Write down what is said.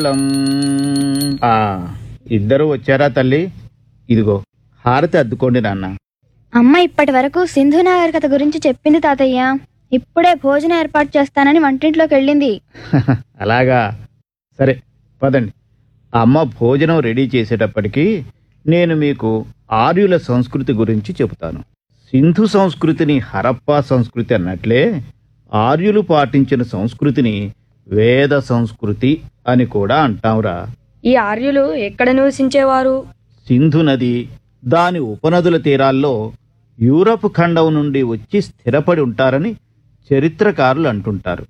ఆ, ఇద్దరు వచ్చారా తల్లి ఇదిగో హారతి అద్దుకోండి నాన్న అమ్మ ఇప్పటి వరకు సింధు నాగరికత గురించి చెప్పింది తాతయ్య ఇప్పుడే భోజనం ఏర్పాటు చేస్తానని వంటింట్లోకి వెళ్ళింది అలాగా సరే పదండి అమ్మ భోజనం రెడీ చేసేటప్పటికి నేను మీకు ఆర్యుల సంస్కృతి గురించి చెబుతాను సింధు సంస్కృతిని హరప్పా సంస్కృతి అన్నట్లే ఆర్యులు పాటించిన సంస్కృతిని వేద సంస్కృతి అని కూడా అంటాంరా ఈ ఆర్యులు ఎక్కడ నివసించేవారు సింధు నది దాని ఉపనదుల తీరాల్లో యూరప్ ఖండం నుండి వచ్చి స్థిరపడి ఉంటారని చరిత్రకారులు అంటుంటారు